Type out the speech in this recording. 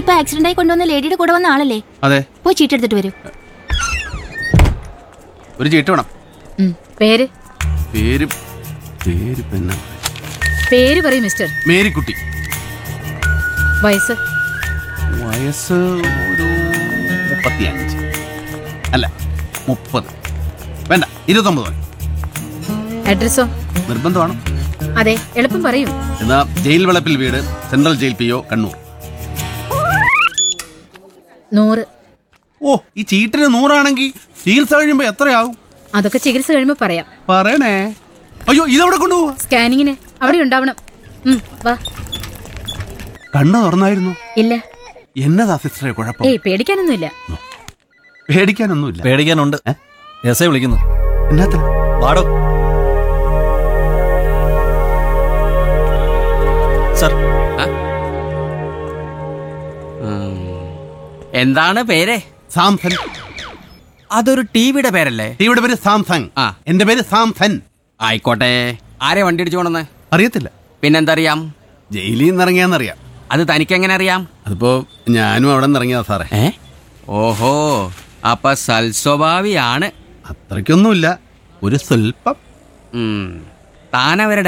ഇപ്പൊ ആക്സിഡന്റ് ആയി കൊണ്ടുവന്ന ലേഡിയുടെ കൂടെ വന്ന ആളല്ലേ അതെ പോയി ചീട്ടെടുത്തിട്ട് വരൂ ഒരു ചീട്ട് വേണം ഉം, പേര് പേര് പേര് പിന്നെ പേര് പറയും മിസ്റ്റർ മേരിക്കുട്ടി വയസ്സ് വയസ്സ് ഒരു മുപ്പത്തിയഞ്ച് അല്ല മുപ്പത് വേണ്ട ഇരുപത്തൊമ്പത് മതി അഡ്രസ്സോ നിർബന്ധമാണ് അതെ എളുപ്പം പറയൂ എന്നാ ജയിൽ വളപ്പിൽ വീട് central jail P O Kannur നൂറ് ഓ ഈ ചീട്ടിന് നൂറാണെങ്കിൽ ചികിത്സ കഴിയുമ്പോ എത്രയാവും അതൊക്കെ ചികിത്സ കഴിയുമ്പോൾ പറയാം പറയണേ അയ്യോ ഇതെവിടെ കൊണ്ടുപോവാ സ്കാനിങ്ങിന് അവിടെ ഉണ്ടാവണം ഉം, വാ കണ്ണ് തുറന്നായിരുന്നു ഇല്ല എന്നതാ സിസ്റ്ററെ കുഴപ്പം ഏയ് പേടിക്കാനൊന്നുമില്ല പേടിക്കാനൊന്നുമില്ല പേടിക്കാനുണ്ട് ഏ? എസ് ഐ വിളിക്കുന്നു എന്നാത്തിനാ വാടോ സർ എന്താണ് പേര് സാംസൺ അതൊരു ടിവിയുടെ പേരല്ലേ ടീയുടെ പേര് സാംസങ് ആ. എന്റെ പേര് സാംസൺ ആയിക്കോട്ടെ ആരെ വണ്ടി ഇടിച്ചു കൊണ്ടെന്ന് അറിയത്തില്ല പിന്നെന്തറിയാം ജയിലിൽ നിന്ന് ഇറങ്ങിയാന്നറിയാം അത് തനിക്ക് എങ്ങനെ അറിയാം അതിപ്പോ ഞാനും അവിടെ നിന്ന് ഇറങ്ങിയതാ സാറേ ഏ ഓഹോ അപ്പൊ സൽസ്വഭാവിയാണ് അത്രയ്ക്കൊന്നുമില്ല ഒരു സ്വല്പം ഉം. താനവരുടെ